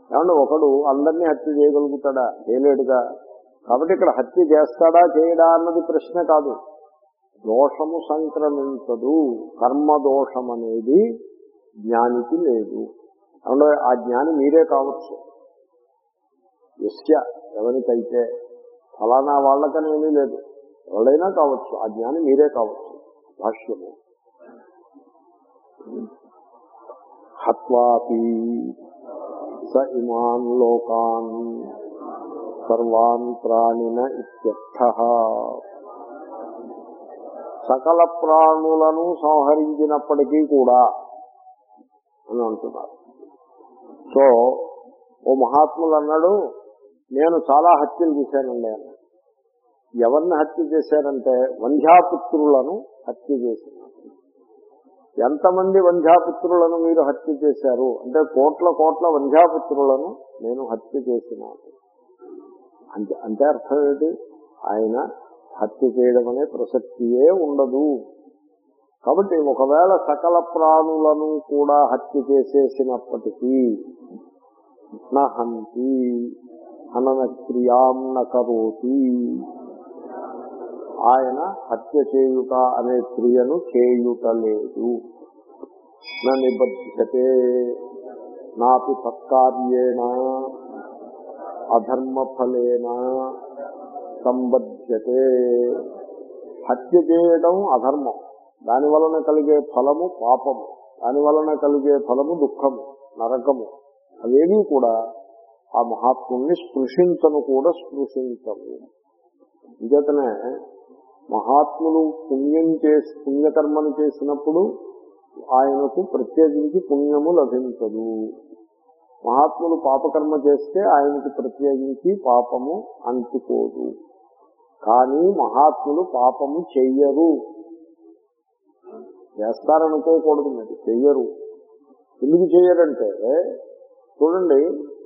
ఏమంటే ఒకడు అందరినీ హత్య చేయగలుగుతాడా చేయలేడుగా కాబట్టి ఇక్కడ హత్య చేస్తాడా చేయడా అన్నది ప్రశ్న కాదు దోషము సంక్రమించదు కర్మ దోషం అనేది జ్ఞానికి లేదు అంటే ఆ జ్ఞాని మీరే కావచ్చు ఎస్య ఎవరికైతే ఫలానా వాళ్ళకనేమీ లేదు ఎవరైనా కావచ్చు ఆ జ్ఞాని మీరే కావచ్చు భాష్యము హత్వాపి స ఇమాన్ లోకాన్ సర్వాన్ ప్రాణిన ఇత్యర్థ సకల ప్రాణులను సంహరించినప్పటికీ కూడా అని అంటున్నారు సో ఓ మహాత్ములు అన్నాడు నేను చాలా హత్యలు చేశానండి అన్నాడు ఎవరిని హత్య చేశారంటే వంధ్యాపుత్రులను హత్య చేసినారు ఎంతమంది వంధ్యాపుత్రులను మీరు హత్య చేశారు అంటే కోట్ల కోట్ల వంధ్యాపుత్రులను నేను హత్య చేసినాను అంటే అంటే అర్థం ఏంటి ఆయన హత్య చేయడం అనే ప్రసక్తియే ఉండదు కాబట్టి ఒకవేళ సకల ప్రాణులను కూడా హత్య చేసేసినప్పటికీ నహంతి హనన క్రియాం నకరోతి ఆయన హత్య చేయుట అనే క్రియను చేయుట లేదు నా నిబద్ధతే నాపి తత్కార్యేణ అధర్మ ఫలేన సంబధ్యతే హత్య చేయడం అధర్మం దాని వలన కలిగే ఫలము పాపము దాని వలన కలిగే ఫలము దుఃఖము నరకము అవేవి కూడా ఆ మహాత్ముల్ని స్పృశించను కూడా స్పృశించవు ఇంచేతనే మహాత్ములు పుణ్యం చేసి పుణ్యకర్మను చేసినప్పుడు ఆయనకు ప్రత్యేకించి పుణ్యము లభించదు మహాత్ములు పాపకర్మ చేస్తే ఆయనకి ప్రత్యేకించి పాపము అంటుకోదు కానీ మహాత్ములు పాపము చెయ్యరు చేస్తారనుకోకూడదు మీరు చెయ్యరు ఎందుకు చెయ్యరంటే చూడండి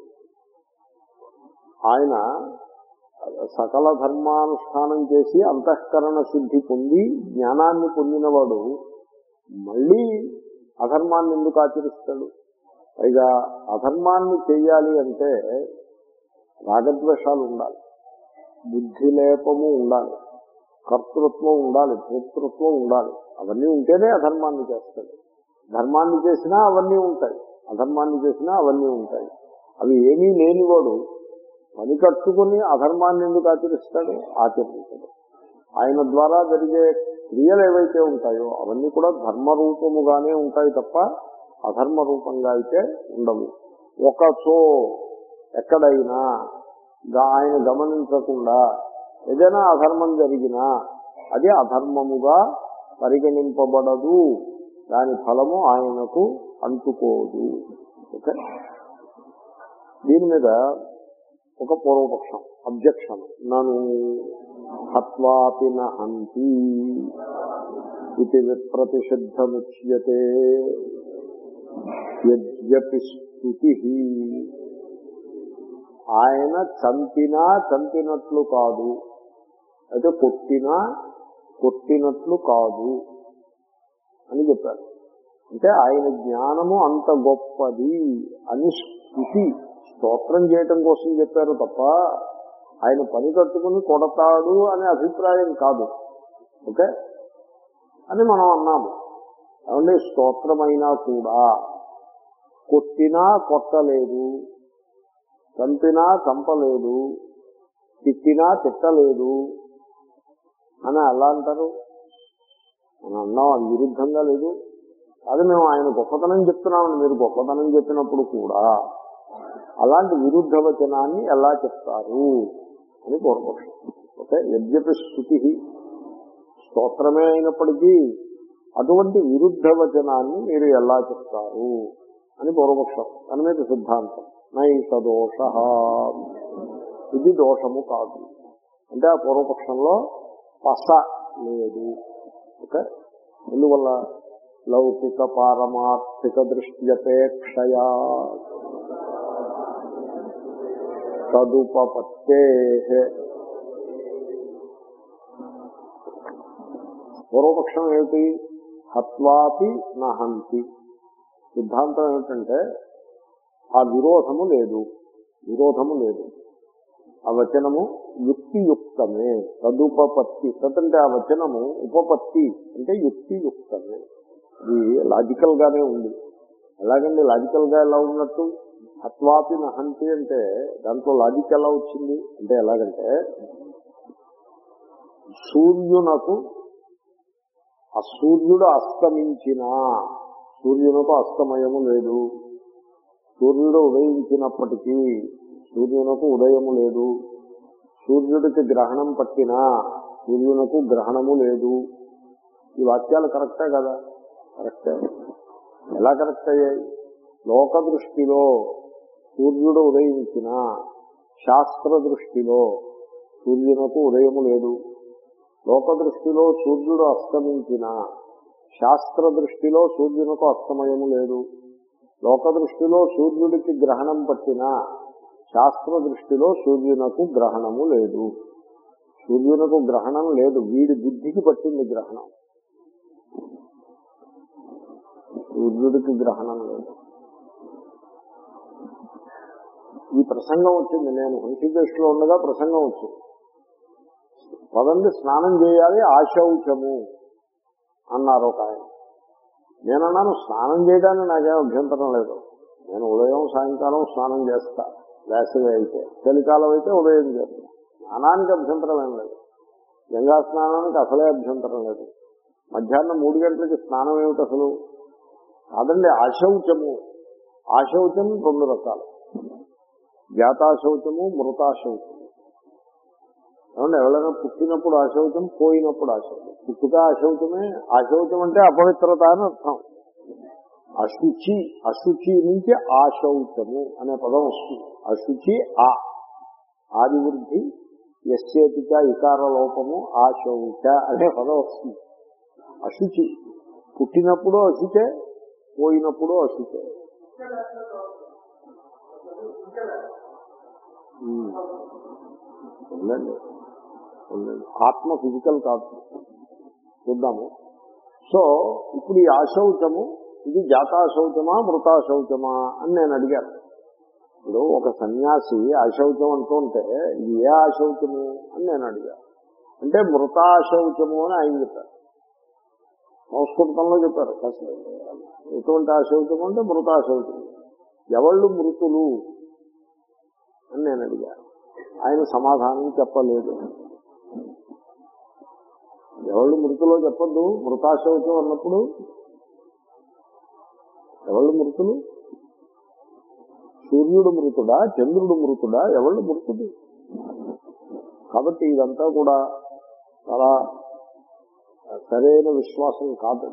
ఆయన సకల ధర్మానుష్ఠానం చేసి అంతఃకరణ శుద్ధి పొంది జ్ఞానాన్ని పొందినవాడు మళ్ళీ అధర్మాన్ని ఎందుకు ఆచరిస్తాడు పైగా అధర్మాన్ని చేయాలి అంటే రాగద్వేషాలు ఉండాలి బుద్ధి లేపము ఉండాలి కర్తృత్వం ఉండాలి భోక్తృత్వం ఉండాలి అవన్నీ ఉంటేనే అధర్మాన్ని చేస్తాడు ధర్మాన్ని చేసినా అవన్నీ ఉంటాయి అధర్మాన్ని చేసినా అవన్నీ ఉంటాయి అవి ఏమీ లేనివాడు పని కట్టుకుని అధర్మాన్ని ఎందుకు ఆచరిస్తాడు ఆచరించడు ఆయన ద్వారా జరిగే క్రియలు ఏవైతే ఉంటాయో అవన్నీ కూడా ధర్మరూపముగానే ఉంటాయి తప్ప అధర్మ రూపంగా అయితే ఉండవు ఒకచో ఎక్కడైనా గా- ఆయన గమనించకుండా ఏదైనా అధర్మం జరిగినా అది అధర్మముగా పరిగణింపబడదు దాని ఫలము ఆయనకు అంటుకోదు ఓకే దీని మీద ఒక పూర్వపక్షం అబ్జెక్షన్ నను హత్వాపి నహంతి ఇది విప్రతిషిద్ధముచ్యతే యద్యపి స్థుతి ఆయన చంపినా చంపినట్లు కాదు అయితే కొట్టినా కొట్టినట్లు కాదు అని చెప్పారు అంటే ఆయన జ్ఞానము అంత గొప్పది అని స్థుతి స్తోత్రం చేయటం కోసం చెప్పారు తప్ప ఆయన పని కట్టుకుని కొడతాడు అనే అభిప్రాయం కాదు ఓకే అని మనం అన్నాము ఏమంటే స్తోత్రమైనా కూడా కొట్టినా కొట్టలేదు చంపినా చంపలేదు తిట్టినా తిట్టలేదు అని ఎలా అంటారు మనం అన్నాం అది విరుద్ధంగా లేదు అది మేము ఆయన గొప్పతనం చెప్తున్నామని మీరు గొప్పతనం చెప్పినప్పుడు కూడా అలాంటి విరుద్ధ వచనాన్ని ఎలా చెప్తారు అని పూర్వపక్షం ఓకే యద్యపి స్థుతి స్తోత్రమే అయినప్పటికీ అటువంటి విరుద్ధ వచనాన్ని మీరు ఎలా చెప్తారు అని పూర్వపక్షం దాని మీద సిద్ధాంతం నైక దోష ఇది దోషము కాదు అంటే ఆ పూర్వపక్షంలో పస లేదు ఓకే ఎందువల్ల లౌకిక పారమార్థిక దృష్ట్యపేక్షయా తదుపపత్తే పూర్వపక్షం ఏమిటి హత్వాపి నహంతి సిద్ధాంతం ఏమిటంటే ఆ విరోధము లేదు విరోధము లేదు ఆ వచనము యుక్తియుక్తమే తదుపపత్తి తదంటే ఆ వచనము ఉపపత్తి అంటే యుక్తియుక్తమే ఇది లాజికల్ గానే ఉంది ఎలాగండి లాజికల్ గా ఎలా ఉన్నట్టు హత్వాపి నహంతి అంటే దాంట్లో లాజిక్ ఎలా వచ్చింది అంటే ఎలాగంటే సూర్యునకు ఆ సూర్యుడు అస్తమించినా సూర్యునకు అస్తమయము లేదు సూర్యుడు ఉదయించినప్పటికీ సూర్యునకు ఉదయము లేదు సూర్యుడికి గ్రహణం పట్టినా సూర్యునకు గ్రహణము లేదు ఈ వాక్యాలు కరెక్టే కదా కరెక్టే ఎలా కరెక్ట్ అయ్యాయి లోక దృష్టిలో సూర్యుడు ఉదయించిన శాస్త్ర దృష్టిలో సూర్యునకు ఉదయము లేదు లోక దృష్టిలో సూర్యుడు అస్తమించిన శాస్త్ర దృష్టిలో సూర్యునకు అస్తమయము లేదు లోక దృష్టిలో సూర్యుడికి గ్రహణం పట్టిన శాస్త్ర దృష్టిలో సూర్యునకు గ్రహణము లేదు సూర్యునకు గ్రహణం లేదు వీడి బుద్ధికి పట్టింది గ్రహణం సూర్యుడికి గ్రహణం లేదు ఈ ప్రసంగం వచ్చింది నేను హృషికేశ్ లో ఉండగా ప్రసంగం వచ్చింది పదండి స్నానం చేయాలి ఆశౌచము అన్నారు ఒక ఆయన నేనన్నాను స్నానం చేయడానికి నాకేం అభ్యంతరం లేదు నేను ఉదయం సాయంకాలం స్నానం చేస్తా వేసవి అయితే చలికాలం అయితే ఉదయం చేస్తా స్నానానికి అభ్యంతరం ఏం లేదు గంగా స్నానానికి అసలే అభ్యంతరం లేదు మధ్యాహ్నం మూడు గంటలకి స్నానం ఏమిటి అసలు కాదండి ఆశౌచము ఆశౌచం రెండు రకాలు జాతాశౌచము మృతాశౌచము ఏమంటే ఎవరైనా పుట్టినప్పుడు అశౌచం పోయినప్పుడు అశౌచం పుట్టుక అశౌచమే అశౌచం అంటే అపవిత్రత అని అర్థం అశుచి అశుచి నుంచి ఆశౌచము అనే పదం వస్తుంది అశుచి ఆ ఆది వృద్ధి ఎస్సేతిక ఇకార లోపము ఆశౌచ అనే పదం వస్తుంది అశుచి పుట్టినప్పుడు అశుచే పోయినప్పుడు అశుచే ఉమ్. ఉందండి ఉందండి ఆత్మ ఫిజికల్ కాదు చూద్దాము సో ఇప్పుడు ఈ అశౌచము ఇది జాతాశౌచమా మృతాశౌచమా అని నేను అడిగాను ఇప్పుడు ఒక సన్యాసి అశౌచం అంటూ ఉంటే ఇది ఏ అశౌచము అని నేను అడిగాను అంటే మృతాశౌచము అని ఆయన చెప్పారు సంస్కృతంలో చెప్పారు కాస్త ఎటువంటి అశౌచము అంటే మృతాశౌచము ఎవళ్ళు మృతులు అని నేను అడిగాను ఆయన సమాధానం చెప్పలేదు ఎవళ్ళు మృతులో చెప్పద్దు మృతాశౌచం అన్నప్పుడు ఎవళ్ళు మృతులు సూర్యుడు మృతుడా చంద్రుడు మృతుడా ఎవళ్ళు మృతుడు కాబట్టి ఇదంతా కూడా చాలా సరైన విశ్వాసం కాదు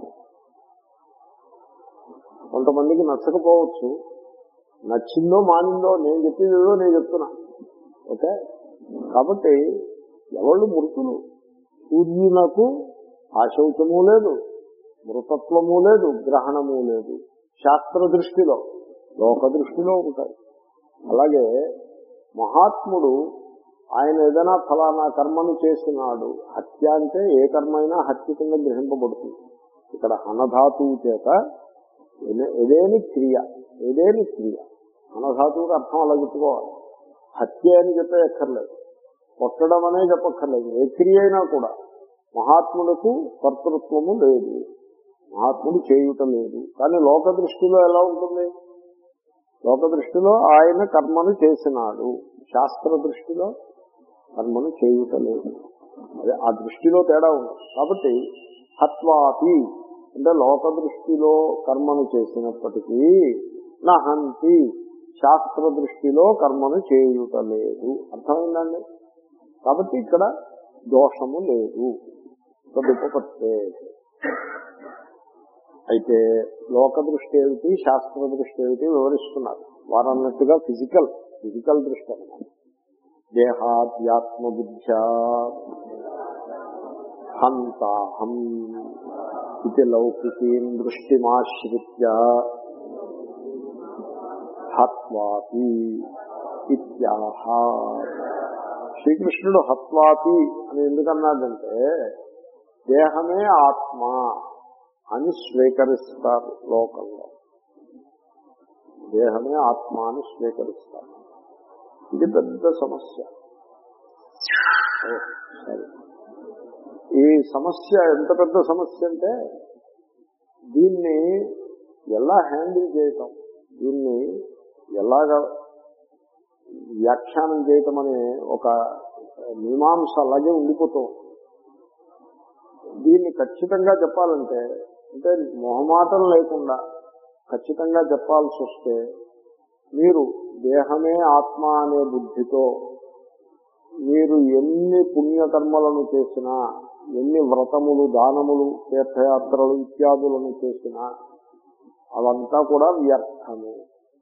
కొంతమందికి నచ్చకపోవచ్చు నచ్చిందో మానిందో నేను చెప్పిందో నేను చెప్తున్నా ఓకే కాబట్టి ఎవళ్ళు మృతులు సూర్యునకు ఆశౌచము లేదు మృతత్వము లేదు గ్రహణము లేదు శాస్త్ర దృష్టిలో లోక దృష్టిలో ఉంటాయి అలాగే మహాత్ముడు ఆయన ఏదైనా ఫలానా కర్మను చేసినాడు హత్య అంటే ఏ కర్మ అయినా హత్య కింద గ్రహింపబడుతుంది ఇక్కడ అనధాతువు చేత ఏదే- ఏదేని క్రియ ఏదేని క్రియ అనధాతువుకి అర్థం అలా చెప్పుకోవాలి హత్య అని చెప్పే ఎక్కర్లేదు కొట్టడం అనే చెప్పక్కర్లేదు ఏ క్రియ అయినా కూడా మహాత్ములకు కర్తృత్వము లేదు మహాత్ముడు చేయుట లేదు కానీ లోక దృష్టిలో ఎలా ఉంటుంది లోక దృష్టిలో ఆయన కర్మను చేసినాడు శాస్త్ర దృష్టిలో కర్మను చేయుట లేదు అదే ఆ దృష్టిలో తేడా ఉంది కాబట్టి హత్వాపి అంటే లోక దృష్టిలో కర్మను చేసినప్పటికీ నహంతి శాస్త్ర దృష్టిలో కర్మను చేయుట లేదు అర్థమైందండి కాబట్టి ఇక్కడ దోషము లేదు తదుపపత్తే అయితే లోక దృష్టి ఏమిటి శాస్త్ర దృష్టి ఏమిటి వివరిస్తున్నారు వారన్నట్టుగా ఫిజికల్ ఫిజికల్ దృష్టి అన్నమాట దేహాధ్యాత్మ బుద్ధ్యా హంతాహం ఇది లౌకికీం దృష్టిమాశ్రిత్య హత్వాపి ఇత్యాహ శ్రీకృష్ణుడు హత్వాపి అని ఎందుకన్నాడంటే దేహమే ఆత్మ అని స్వీకరిస్తారు లోకంలో దేహమే ఆత్మ అని స్వీకరిస్తారు ఇది పెద్ద సమస్య ఓ, సరే ఈ సమస్య ఎంత పెద్ద సమస్య అంటే దీన్ని ఎలా హ్యాండిల్ చేయటం దీన్ని ఎలాగా వ్యాఖ్యానం చేయటం అనే ఒక మీమాంస అలాగే ఉండిపోతూ ఉంది. దీన్ని ఖచ్చితంగా చెప్పాలంటే అంటే మొహమాటం లేకుండా ఖచ్చితంగా చెప్పాల్సి వస్తే మీరు దేహమే ఆత్మ అనే బుద్ధితో మీరు ఎన్ని పుణ్యకర్మలను చేసినా ఎన్ని వ్రతములు దానములు తీర్థయాత్రలు ఇత్యాదులను చేసినా అవంతా కూడా వ్యర్థమే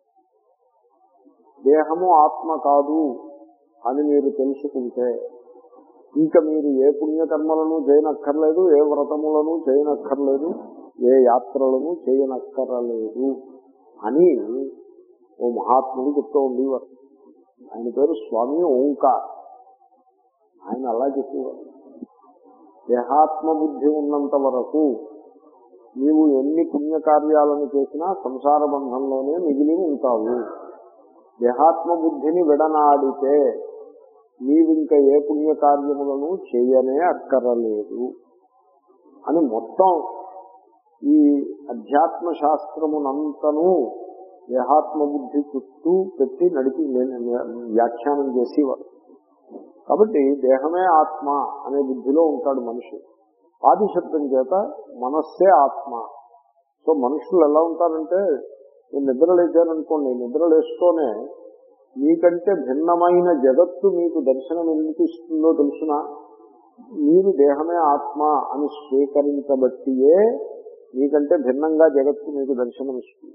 దేహము ఆత్మ కాదు అని మీరు తెలుసుకుంటే ఇంకా మీరు ఏ పుణ్యకర్మలను చేయనక్కర్లేదు ఏ వ్రతములను చేయనక్కర్లేదు ఏ యాత్రలను చేయనక్కర్లేదు అని ఓ మహాత్ముడు చెప్తూ ఉండేవారు ఆయన పేరు స్వామి ఓంకార్ ఆయన అలా చెప్పేవారు దేహాత్మ బుద్ధి ఉన్నంత వరకు నీవు ఎన్ని పుణ్యకార్యాలను చేసినా సంసార బంధంలోనే మిగిలి ఉంటావు దేహాత్మ బుద్ధిని విడనాడితే నీవింక ఏ పుణ్యకార్యములను చేయనే అక్కరలేదు అని మొత్తం ఈ అధ్యాత్మ శాస్త్రమునంతను దేహాత్మ బుద్ధి చుట్టూ పెట్టి నడిపి వ్యాఖ్యానం చేసేవాడు కాబట్టి దేహమే ఆత్మ అనే బుద్ధిలో ఉంటాడు మనిషి ఆది శబ్దం చేత మనస్సే ఆత్మ సో మనుషులు ఎలా ఉంటారంటే మీరు నిద్ర లేచారనుకోండి నిద్ర లేస్తూనే మీకంటే భిన్నమైన జగత్తు మీకు దర్శనం ఎందుకు ఇస్తుందో తెలుసిన మీరు దేహమే ఆత్మ అని స్వీకరించబట్టియే మీకంటే భిన్నంగా జగత్తు మీకు దర్శనమిస్తుంది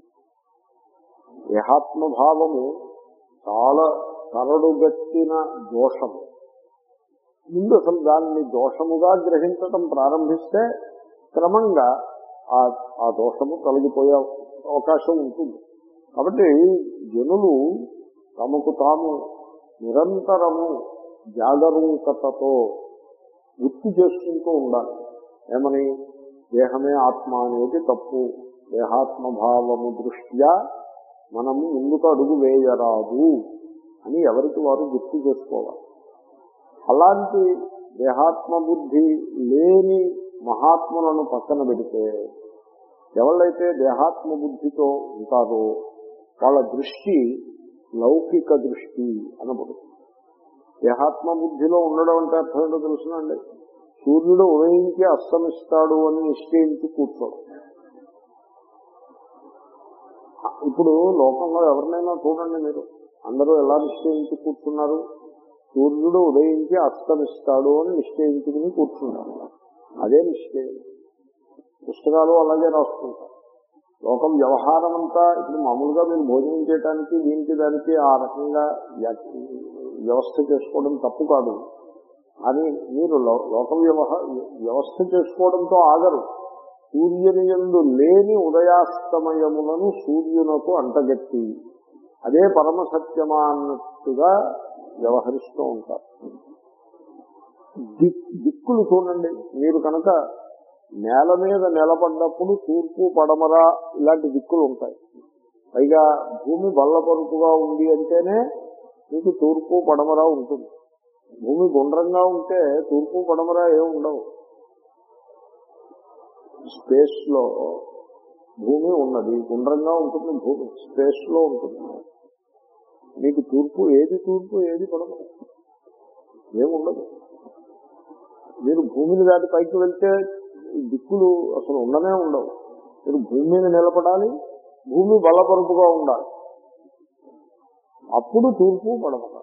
దేహాత్మ భావము చాలా కరడుగట్టిన దోషము ముందు అసలు దాన్ని దోషముగా గ్రహించటం ప్రారంభిస్తే క్రమంగా ఆ ఆ దోషము తొలగిపోయే అవకాశం ఉంటుంది కాబట్టి జనులు తమకు తాము నిరంతరము జాగరూకతతో గుర్తు చేసుకుంటూ ఉండాలి ఏమని దేహమే ఆత్మ అనేది తప్పు దేహాత్మ భావము దృష్ట్యా మనము ముందుకు అడుగు వేయరాదు అని ఎవరికి వారు గుర్తు చేసుకోవాలి అలాంటి దేహాత్మ బుద్ధి లేని మహాత్ములను పక్కన పెడితే ఎవళ్ళైతే దేహాత్మ బుద్ధితో ఉంటారో వాళ్ళ దృష్టి లౌకిక దృష్టి అనబడుతుంది దేహాత్మ బుద్ధిలో ఉండడం అంటే అర్థం ఏంటో తెలుసునండి సూర్యుడు ఉదయించి అస్తమిస్తాడు అని నిశ్చయించి కూర్చోడు ఇప్పుడు లోకంలో ఎవరినైనా చూడండి మీరు అందరూ ఎలా నిశ్చయించి కూర్చున్నారు సూర్యుడు ఉదయించి అస్తమిస్తాడు అని నిశ్చయించుకుని కూర్చున్నారు అదే నిశ్చయం పుస్తకాలు అలాగే రాస్తుంటారు లోకం వ్యవహారం అంతా ఇప్పుడు మామూలుగా మీరు భోజనం చేయడానికి దీనికి దానికి ఆ రకంగా వ్యవస్థ చేసుకోవడం తప్పు కాదు అని మీరు లోక వ్యవహ వ్యవస్థ చేసుకోవడంతో ఆగరు సూర్యుని ఎందు లేని ఉదయాస్తమయములను సూర్యునకు అంటగట్టి అదే పరమ సత్యమా అన్నట్టుగా వ్యవహరిస్తూ ఉంటారు దిక్కులు చూడండి మీరు కనుక నేల మీద నిలబడ్డప్పుడు తూర్పు పడమర ఇలాంటి దిక్కులు ఉంటాయి పైగా భూమి బల్లపరుపుగా ఉంది అంటేనే మీకు తూర్పు పడమర ఉంటుంది భూమి గుండ్రంగా ఉంటే తూర్పు పడమర ఏమి ఉండవు స్పేస్ లో భూమి ఉన్నది గుండ్రంగా ఉంటుంది భూమి స్పేస్ లో ఉంటుంది మీకు తూర్పు ఏది తూర్పు ఏది పడమర ఏముండదు మీరు భూమిని దాటి పైకి వెళ్తే దిక్కులు అసలు ఉండనే ఉండవు మీరు భూమి మీద నిలబడాలి భూమి బలపరుపుగా ఉండాలి అప్పుడు తూర్పు పడమర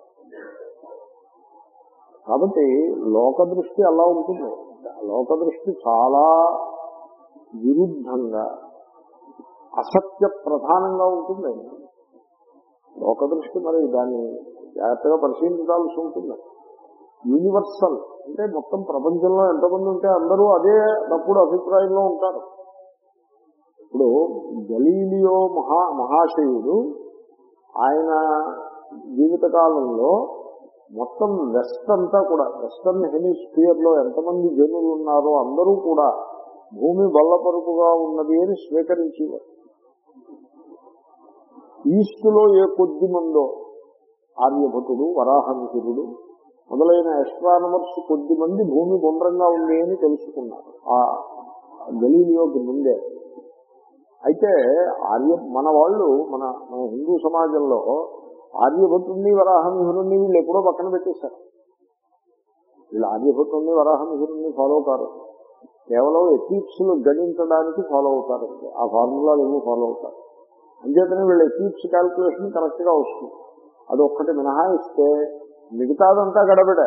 కాబట్టి లోక దృష్టి అలా ఉంటుంది లోక దృష్టి చాలా విరుద్ధంగా అసత్య ప్రధానంగా ఉంటుంది లోక దృష్టి మరి దాన్ని జాగ్రత్తగా పరిశీలించాల్సి ఉంటుంది యూనివర్సల్ అంటే మొత్తం ప్రపంచంలో ఎంతమంది ఉంటే అందరూ అదే తప్పుడు అభిప్రాయంలో ఉంటారు ఇప్పుడు గలీలియో మహా మహాశయుడు ఆయన జీవితకాలంలో మొత్తం వెస్ట్ అంతా కూడా వెస్టర్న్ హెమిస్ఫియర్ లో ఎంతమంది జనులు ఉన్నారో అందరూ కూడా భూమి బల్లపరుపుగా ఉన్నది అని స్వీకరించేవారు ఈస్టులో ఏ కొద్ది మందో ఆర్యభటుడు వరాహమిహిరుడు మొదలైన ఎస్ట్రానమర్స్ కొద్ది మంది భూమి గుండ్రంగా ఉంది అని తెలుసుకున్నారు ఆ గలీలియోకి ముందే అయితే ఆర్య మన వాళ్ళు మన మన హిందూ సమాజంలో ఆర్యభటుడిని వరాహమిహిరుణ్ణి వీళ్ళు ఎప్పుడో పక్కన పెట్టేశారు వీళ్ళు ఆర్యభటుడిని వరాహమిహిరుణ్ణి ఫాలో కారు కేవలం ఎథీప్స్ ను గణించడానికి ఫాలో అవుతారు అంతే. ఆ ఫార్ములాలు ఏమో ఫాలో అవుతారు అంచేతనే వీళ్ళ ఎథీప్స్ క్యాల్కులేషన్ కరెక్ట్ గా వస్తుంది అది ఒక్కటి మినహాయిస్తే మిగతాదంతా గడబిడ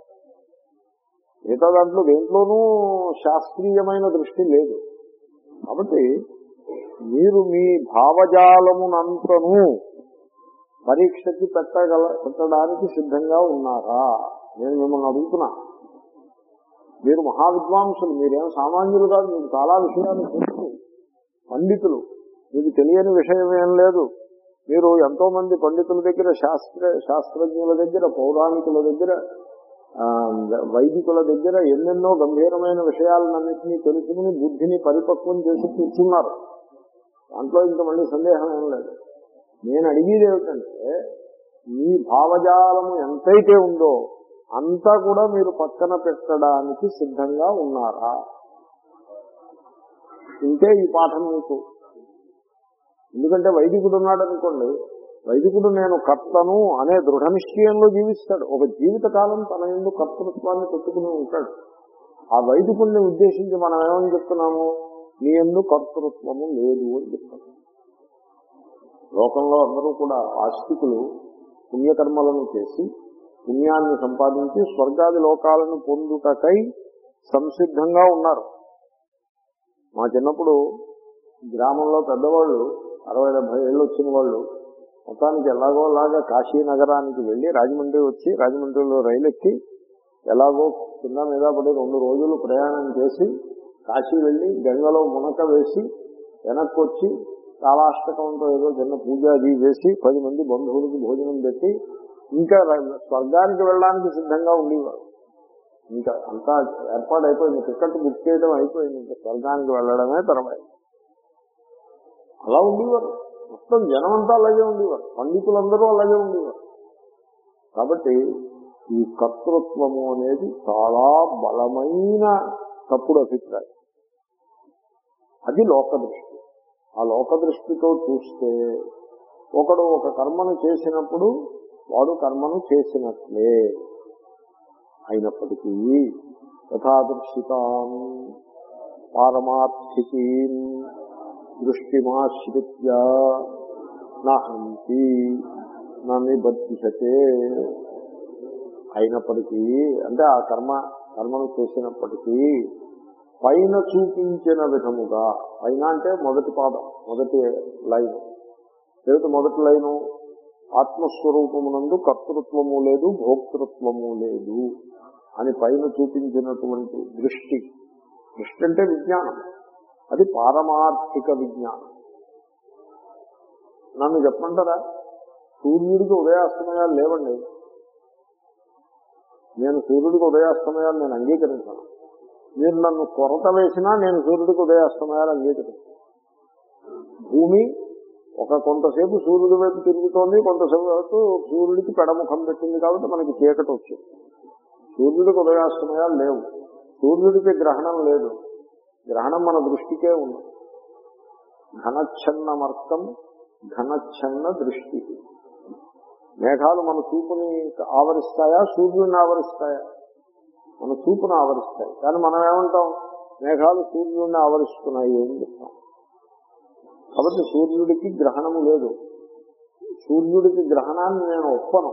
మిగతా దాంట్లో దేంట్లోనూ శాస్త్రీయమైన దృష్టి లేదు కాబట్టి మీరు మీ భావజాలమునంతను పరీక్షకి పెట్టగల పెట్టడానికి సిద్ధంగా ఉన్నారా నేను మిమ్మల్ని అడుగుతున్నా మీరు మహావిద్వాంసులు మీరేం సామాన్యులు కాదు మీకు చాలా విషయాలు తెలుసు పండితులు మీకు తెలియని విషయం ఏం లేదు మీరు ఎంతో మంది పండితుల దగ్గర శాస్త్ర శాస్త్రజ్ఞుల దగ్గర పౌరాణికుల దగ్గర ఆ, వైదికుల దగ్గర ఎన్నెన్నో గంభీరమైన విషయాలన్నింటినీ తెలుసుకుని బుద్ధిని పరిపక్వం చేసి కూర్చున్నారు దాంట్లో ఇంకా మళ్ళీ సందేహం ఏం లేదు నేను అడిగేది ఏమిటంటే మీ భావజాలము ఎంతైతే ఉందో అంతా కూడా మీరు పక్కన పెట్టడానికి సిద్ధంగా ఉన్నారా ఇంకే ఈ పాఠం మీకు ఎందుకంటే వైదికుడు ఉన్నాడు అనుకోండి వైదికుడు నేను కర్తను అనే దృఢ నిశ్చయంలో జీవిస్తాడు ఒక జీవిత కాలం తన ఎందు కర్తృత్వాన్ని పెట్టుకుని ఉంటాడు ఆ వైదికుడిని ఉద్దేశించి మనం ఏమని చెప్తున్నాము నీ ఎందు కర్తృత్వము లేదు అని చెప్తాము లోకంలో అందరూ కూడా ఆస్తికులు పుణ్యకర్మలను చేసి పుణ్యాన్ని సంపాదించి స్వర్గాది లోకాలను పొందుటకై సంసిద్ధంగా ఉన్నారు మా చిన్నప్పుడు గ్రామంలో పెద్దవాళ్ళు అరవై డెబ్బై ఏళ్ళు వచ్చిన వాళ్ళు మొత్తానికి ఎలాగో అలాగా కాశీ నగరానికి వెళ్ళి రాజమండ్రి వచ్చి రాజమండ్రిలో రైలు ఎక్కి ఎలాగో కింద మీద పడి రెండు రోజులు ప్రయాణం చేసి కాశీ వెళ్ళి గంగలో మునక వేసి వెనక్కి వచ్చి కాలాష్టకంతో ఏదో చిన్న పూజ అది చేసి పది మంది బంధువులకు భోజనం పెట్టి ఇంకా ర- స్వర్గానికి వెళ్ళడానికి సిద్ధంగా ఉండేవారు ఇంకా అంతా ఏర్పాటు అయిపోయింది టికెట్ బుక్ చేయడం అయిపోయింది ఇంకా స్వర్గానికి వెళ్ళడమే తర్వాత అలా ఉండేవారు మొత్తం జనం అంతా అలాగే ఉండేవారు పండితులందరూ అలాగే ఉండేవారు కాబట్టి ఈ కర్తృత్వము అనేది చాలా బలమైన తప్పుడు అభిప్రాయం అది లోక దృష్టి ఆ లోక దృష్టితో చూస్తే ఒకడు ఒక కర్మను చేసినప్పుడు వాడు కర్మను చేసినట్లే అయినప్పటికీ యథాదృశితాం పారమార్థికీ దృష్టిమాశ్రిత్య నహంతి నిబద్ధిషతే అయినప్పటికీ అంటే ఆ కర్మ కర్మను చేసినప్పటికీ పైన చూపించిన విధముగా పైన అంటే మొదటి పాదం మొదటి లైన్ ఏమిటి మొదటి లైను ఆత్మస్వరూపమునందు కర్తృత్వము లేదు భోక్తృత్వము లేదు అని పైన చూపించినటువంటి దృష్టి దృష్టి అంటే విజ్ఞానం అది పారమార్థిక విజ్ఞానం నన్ను చెప్పమంటారా సూర్యుడికి ఉదయాస్తమయాలు లేవండి నేను సూర్యుడికి ఉదయాస్తమయాలు నేను అంగీకరించాను మీరు నన్ను కొరత వేసినా నేను సూర్యుడికి ఉదయాస్తమయాలు అంగీకరించాను భూమి ఒక కొంతసేపు సూర్యుడి వైపు తిరుగుతోంది కొంతసేపు సూర్యుడికి పెడముఖం పెట్టింది కాబట్టి మనకి చీకటి వచ్చింది సూర్యుడికి ఉదయాస్తమయాలు లేవు సూర్యుడికి గ్రహణం లేదు గ్రహణం మన దృష్టికే ఉంది ఘనచ్ఛన్నమర్థం ఘనచ్ఛన్న దృష్టి మేఘాలు మన చూపుని ఆవరిస్తాయా సూర్యుడిని ఆవరిస్తాయా మన చూపును ఆవరిస్తాయి కానీ మనం ఏమంటాం మేఘాలు సూర్యుడిని ఆవరిస్తున్నాయి అని చెప్తాం కాబట్టి సూర్యుడికి గ్రహణము లేదు సూర్యుడికి గ్రహణాన్ని నేను ఒప్పను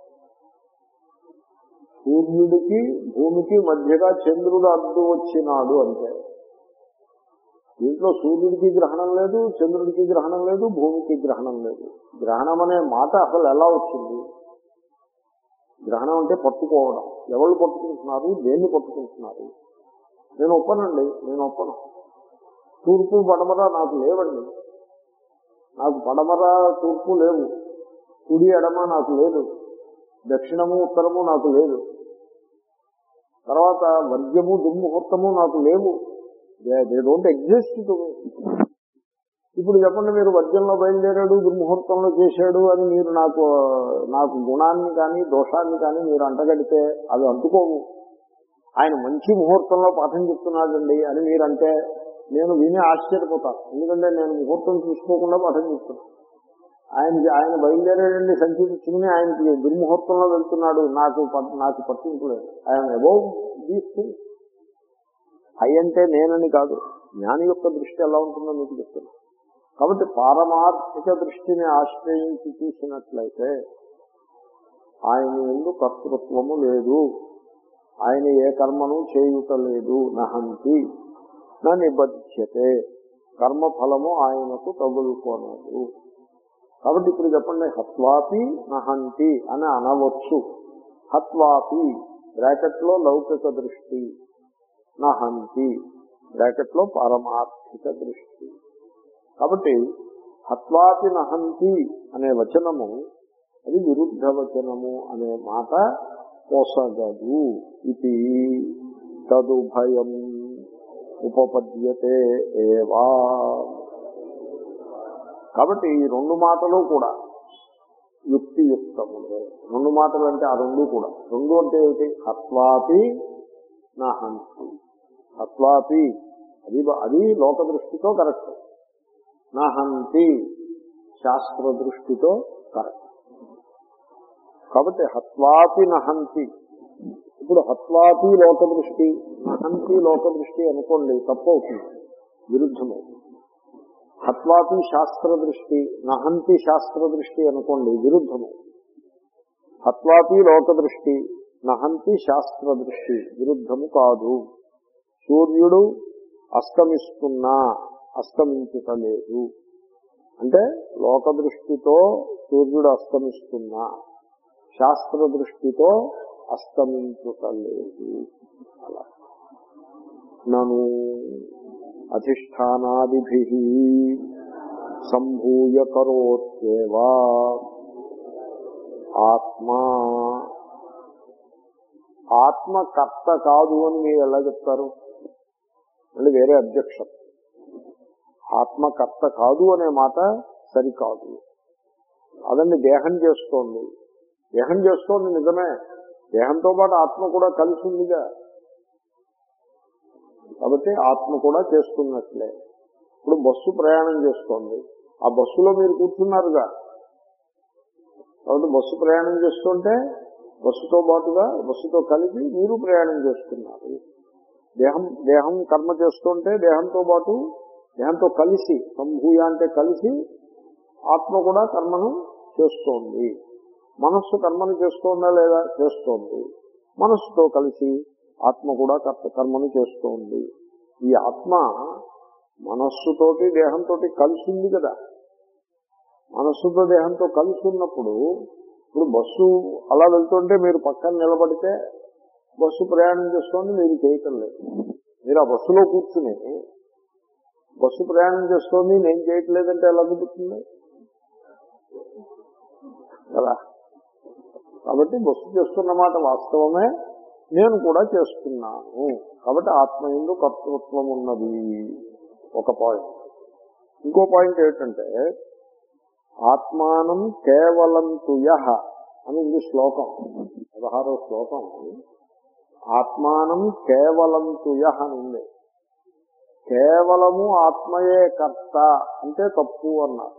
సూర్యుడికి భూమికి మధ్యగా చంద్రుడు అడ్డు వచ్చినాడు అంతే దీంట్లో సూర్యుడికి గ్రహణం లేదు చంద్రుడికి గ్రహణం లేదు భూమికి గ్రహణం లేదు గ్రహణం అనే మాట అసలు ఎలా వచ్చింది గ్రహణం అంటే పట్టుకోవడం ఎవరు పట్టుకుంటున్నారు దేన్ని పట్టుకుంటున్నారు నేను ఒప్పనండి నేను ఒప్పను తూర్పు పడమర నాకు లేవండి నాకు పడమర తూర్పు లేవు కుడి ఎడమ నాకు లేదు దక్షిణము ఉత్తరము నాకు లేదు తర్వాత వర్గ్యము దుర్ముహూర్తము నాకు లేవు they don't exist to me ఇప్పుడు చెప్పండి మీరు వర్జంలో బయలుదేరాడు దుర్ముహూర్తంలో చేశాడు అని మీరు నాకు నాకు గుణాన్ని కానీ దోషాన్ని కానీ మీరు అంటగడితే అవి అంటుకోవు ఆయన మంచి ముహూర్తంలో పాఠం చెప్తున్నాడండి అని మీరంటే నేను విని ఆశ్చర్యపోతాను ఎందుకంటే నేను ముహూర్తం చూసుకోకుండా పాఠం చెప్తున్నాను ఆయన ఆయన బయలుదేరాడండి సంచి పుచ్చుకుని ఆయనకి దుర్ముహూర్తంలో వెళ్తున్నాడు నాకు పట్- నాకు పట్టింపు లేదు ఆయన అబౌవ్ దీస్ థింగ్స్ హై అంటే నేనని కాదు జ్ఞాని యొక్క దృష్టి ఎలా ఉంటుందో మీకు చెప్తున్నాను కాబట్టి పారమార్థిక దృష్టిని ఆశ్రయించి చూసినట్లయితే ఆయన ఎందు కర్తృత్వము లేదు ఆయన ఏ కర్మను చేయుట లేదు నహంతి నా నిబధ్యతే కర్మఫలము ఆయనకు తగులుకోనదు కాబట్టి ఇప్పుడు చెప్పండి హత్వాపి నహంతి అని అనవచ్చు హత్వాపి బ్రాకెట్ లో లౌకిక దృష్టి నహంతి బ్రాకెట్ లో పారమార్థిక దృష్టి కాబట్టి హత్వాపి నహంతి అనే వచనము అది విరుద్ధ వచనము అనే మాట పోసగదు ఇది తదుభయం ఉపపద్యతే ఏవా కాబట్టి ఈ రెండు మాటలు కూడా యుక్తియుక్తములే రెండు మాటలు అంటే ఆ రెండు కూడా రెండు అంటే ఏమిటి హత్వాపి నహంతి హత్వాపి అది అది లోక దృష్టితో కరెక్ట్ నహంతి శాస్త్ర దృష్టితో కరెక్ట్ కాబట్టి హత్వాపి నహంతి ఇప్పుడు హత్వాపి లోక దృష్టి నహంతి లోక దృష్టి అనుకోండి తప్పు అవుతుంది విరుద్ధమవుతుంది హత్వాపి శాస్త్ర దృష్టి నహంతి శాస్త్ర దృష్టి అనుకోండి విరుద్ధము హత్వాపి లోక దృష్టి నహంతి శాస్త్ర దృష్టి విరుద్ధము కాదు సూర్యుడు అస్తమిస్తున్నా అస్తమించుటలేదు అంటే లోక దృష్టితో సూర్యుడు అస్తమిస్తున్నా శాస్త్ర దృష్టితో అస్తమించుటలేదు అలా నను అధిష్టానాదిభి సంభూయ కరోత్యేవా ఆత్మా ఆత్మ కర్త కాదు అని మీరు ఎలా చెప్తారు అంటే వేరే అబ్జెక్షన్ ఆత్మ కర్త కాదు అనే మాట సరికాదు అదండి దేహం చేస్తోంది దేహం చేస్తోంది నిజమే దేహంతో పాటు ఆత్మ కూడా కలిసి ఉందిగా కాబట్టి ఆత్మ కూడా చేస్తున్నట్లే ఇప్పుడు బస్సు ప్రయాణం చేస్తోంది ఆ బస్సులో మీరు కూర్చున్నారుగా కాబట్టి బస్సు ప్రయాణం చేస్తుంటే బస్సుతో పాటుగా బస్సుతో కలిపి మీరు ప్రయాణం చేస్తున్నారు దేహం దేహం కర్మ చేస్తుంటే దేహంతో పాటు దేహంతో కలిసి సంభూయ అంటే కలిసి ఆత్మ కూడా కర్మను చేస్తోంది మనస్సు కర్మను చేస్తోందా లేదా చేస్తోంది మనస్సుతో కలిసి ఆత్మ కూడా కర్త కర్మను చేస్తోంది ఈ ఆత్మ మనస్సుతోటి దేహంతో కలిసి ఉంది కదా మనస్సుతో దేహంతో కలిసి ఉన్నప్పుడు ఇప్పుడు బస్సు అలా వెళ్తుంటే మీరు పక్కన నిలబడితే బస్సు ప్రయాణం చేస్తోంది మీరు చేయటం లేదు మీరు ఆ బస్సులో కూర్చుని బస్సు ప్రయాణం చేస్తోంది నేను చేయట్లేదంటే ఎలా కుదురుతుంది కదా కాబట్టి బస్సు చేస్తున్న మాట వాస్తవమే నేను కూడా చేస్తున్నాను కాబట్టి ఆత్మ ఎందు కర్తృత్వం ఉన్నది ఒక పాయింట్ ఇంకో పాయింట్ ఏంటంటే ఆత్మానం కేవలం తుయహ అని ఇది శ్లోకం పదహారో శ్లోకం ఆత్మానం కేవలం తుయహ అని ఉంది కేవలము ఆత్మయే కర్త అంటే తప్పు అన్నారు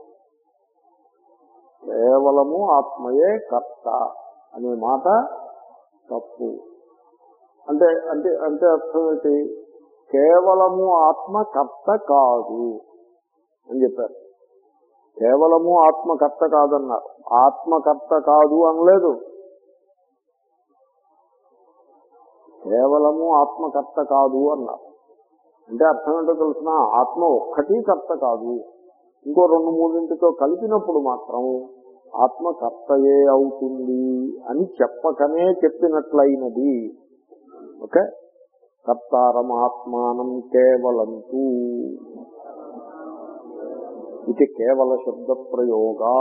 కేవలము ఆత్మయే కర్త అనే మాట తప్పు అంటే అంటే అంటే అర్థం ఏంటి కేవలము ఆత్మ కర్త కాదు అని చెప్పారు కేవలము ఆత్మకర్త కాదన్నారు ఆత్మకర్త కాదు అనలేదు కేవలము ఆత్మకర్త కాదు అన్నారు అంటే అర్థం ఏంటో తెలిసిన ఆత్మ ఒక్కటి కర్త కాదు ఇంకో రెండు మూడింటితో కలిపినప్పుడు మాత్రం ఆత్మ కర్తయే అవుతుంది అని చెప్పకనే చెప్పినట్లయినది ఓకే కర్తారం ఆత్మానం కేవలంతూ ఇది కేవల శబ్ద ప్రయోగా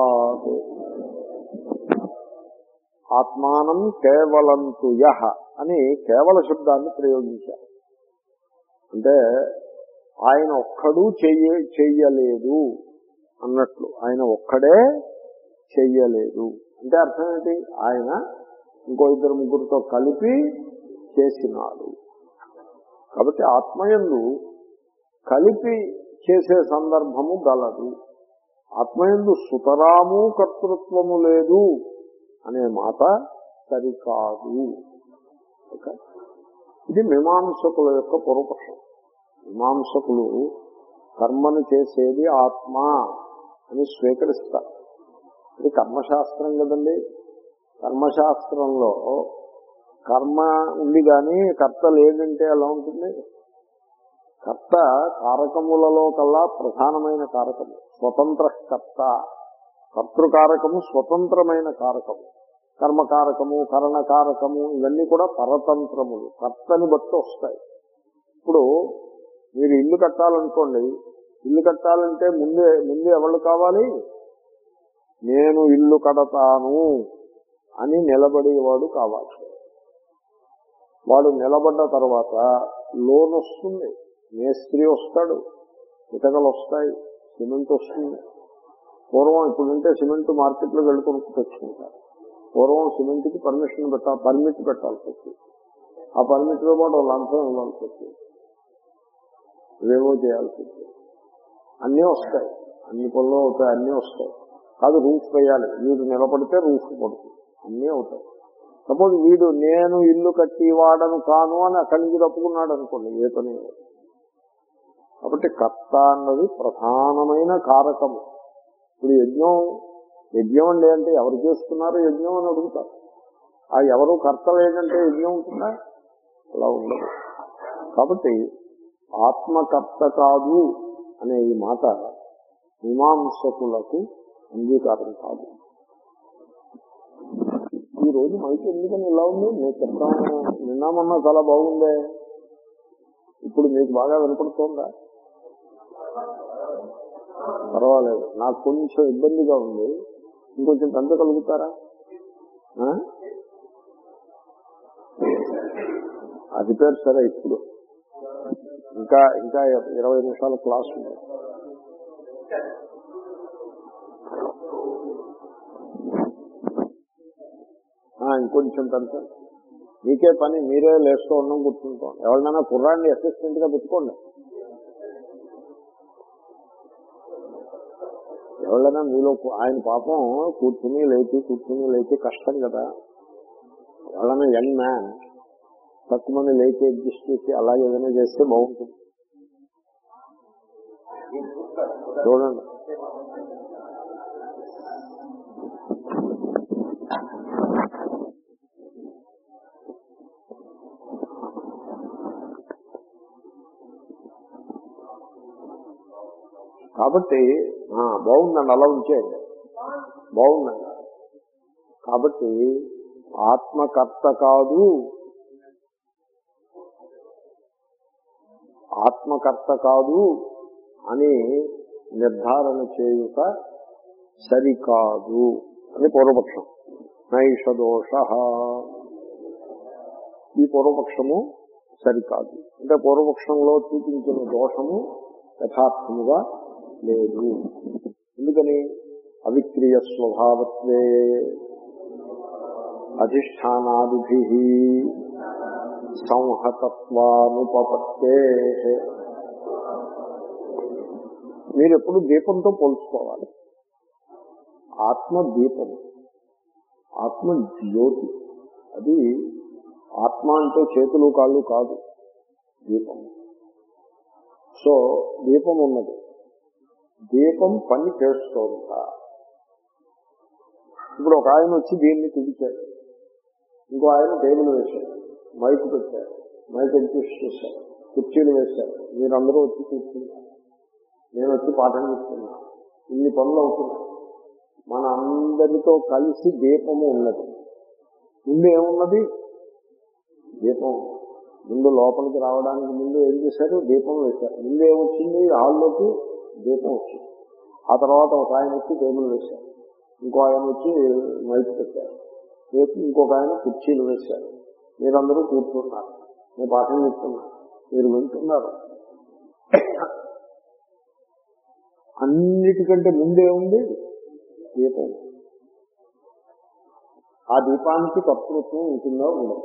ఆత్మానం కేవలంతు యహ అని కేవల శబ్దాన్ని ప్రయోగించారు అంటే ఆయన ఒక్కడూ చెయ్య చెయ్యలేదు అన్నట్లు ఆయన ఒక్కడే చెయ్యలేదు అంటే అర్థం ఏంటి ఆయన ఇంకో ఇద్దరు ముగ్గురితో కలిపి చేసినాడు కాబట్టి ఆత్మయందు కలిపి చేసే సందర్భము గలదు ఆత్మయందు సుతరాము కర్తృత్వము లేదు అనే మాట సరికాదు ఓకే ఇది మీమాంసకుల యొక్క పూర్వపక్షం మీమాంసకులు కర్మను చేసేది ఆత్మ అని స్వీకరిస్తారు ఇది కర్మశాస్త్రం కదండి కర్మశాస్త్రంలో కర్మ ఉంది కానీ కర్త లేదంటే ఎలా ఉంటుంది కర్త కారకములలో కల్లా ప్రధానమైన కారకము స్వతంత్ర కర్త కర్తృకారకము స్వతంత్రమైన కారకము కర్మకారకము కరణకారకము ఇవన్నీ కూడా పరతంత్రములు కర్తని బట్టి వస్తాయి ఇప్పుడు మీరు ఇల్లు కట్టాలనుకోండి ఇల్లు కట్టాలంటే ముందే ముందు ఎవరు కావాలి నేను ఇల్లు కడతాను అని నిలబడేవాడు కావాలి వాడు నిలబడ్డ తర్వాత లోన్ వస్తుంది మేస్త్రి వస్తాడు ఇటకలు వస్తాయి సిమెంట్ వస్తుంది పూర్వం ఇప్పుడంటే సిమెంట్ మార్కెట్లోకి వెళ్ళి కొనుక్కు తెచ్చుకుంటారు పూర్వం సిమెంట్కి పర్మిషన్ పెట్టాలి పర్మిట్ పెట్టాల్సి వచ్చింది ఆ పర్మిట్తో పాటు ఒక లంచం ఇవ్వాల్సి వచ్చింది ఇవేవో చేయాల్సి వచ్చింది అన్నీ వస్తాయి అన్ని పనులు అవుతాయి అన్నీ వస్తాయి కాదు రూఫ్ వేయాలి వీడు నిలబడితే రూఫ్ పడుతుంది అన్నీ అవుతాయి సపోజ్ వీడు నేను ఇల్లు కట్టి వాడను కాను అని అక్కడి నుంచి తప్పుకున్నాడు అనుకోండి ఏ పని కాబట్టి కర్త అన్నది ప్రధానమైన కారకము ఇప్పుడు యజ్ఞం యజ్ఞం అండి అంటే ఎవరు చేస్తున్నారు యజ్ఞం అని అడుగుతారు ఆ ఎవరు కర్త లేదంటే యజ్ఞం ఉంటుందా అలా ఉండదు కాబట్టి ఆత్మకర్త కాదు అనే ఈ మాట మీమాంసకులకు అంగీకారం కాదు ఈ రోజు మైకి ఎందుకని ఇలా ఉంది నేను చెప్తాను నిన్నామన్నా చాలా బాగుందే ఇప్పుడు మీకు బాగా వినపడుతోందా పర్వాలేదు నాకు కొంచెం ఇబ్బందిగా ఉంది ఇంకొంచెం పెంచగలుగుతారా ఆ? అది పేరు సరే ఇప్పుడు ఇంకా ఇంకా ఇరవై నిమిషాల క్లాస్ ఉంది ఆ, ఇంకొంచెం పెంచండి మీకే పని మీరే లేస్తూ ఉండడం కూర్చుంటాం ఎవరినైనా కుర్రాన్ని అసిస్టెంట్ గా పెట్టుకోండి ఎవరైనా మీలో కు- ఆయన పాపం కూర్చుని లేచి కూర్చుని లేచి కష్టం కదా ఎవరైనా యంగ్ మ్యాన్ తక్కువ మంది లేచి అడ్జస్ట్ చేసి అలాగే ఏదైనా చేస్తే బాగుంటుంది చూడండి కాబట్టి ఆ, బాగుందండి అలా ఉంచేయండి బాగుందండి కాబట్టి ఆత్మకర్త కాదు ఆత్మకర్త కాదు అని నిర్ధారణ చేయుట సరికాదు అని పూర్వపక్షం నైష దోష ఈ పూర్వపక్షము సరికాదు అంటే పూర్వపక్షంలో చూపించిన దోషము యథార్థముగా లేదు ఎందుకని అవిక్రియ స్వభావత్వే అధిష్టానాదిభి సంహతత్వానుపపత్తే మీరు ఎప్పుడు దీపంతో పోల్చుకోవాలి ఆత్మ దీపం ఆత్మ జ్యోతి అది ఆత్మ అంటే చేతులు కాళ్ళు కాదు దీపం సో దీపం ఉన్నది దీపం పని చేస్తోందా ఇప్పుడు ఒక ఆయన వచ్చి దీన్ని తుడిచాడు ఇంకో ఆయన టేబుల్ వేశాడు మైక్ పెట్టారు మైక్ అడ్జస్ట్ చేశారు కుర్చీలు వేశారు మీరందరూ వచ్చి కూర్చున్నారు నేను వచ్చి పాఠం చెప్తున్నా ఇన్ని పనులు అవుతున్నాయి మన అందరితో కలిసి దీపము ఉన్నది ముందు ఏమున్నది దీపం ముందు లోపలికి రావడానికి ముందు ఏం చేశారు దీపం వేశారు ముందు ఏమొచ్చింది హాల్లోకి దీపం వచ్చింది ఆ తర్వాత ఒక ఆయన వచ్చి టేబుల్ వేశారు ఇంకో ఆయన వచ్చి మైక్ పెట్టారు రేపు ఇంకొక ఆయన కుర్చీలు వేశారు మీరందరూ కూర్చున్నారు నేను పాఠం చెప్తున్నా మీరు వింటున్నారు అన్నిటికంటే ముందే ఉంది దీపం ఆ దీపానికి కర్తృత్వం ఉంటుందో ఉండదు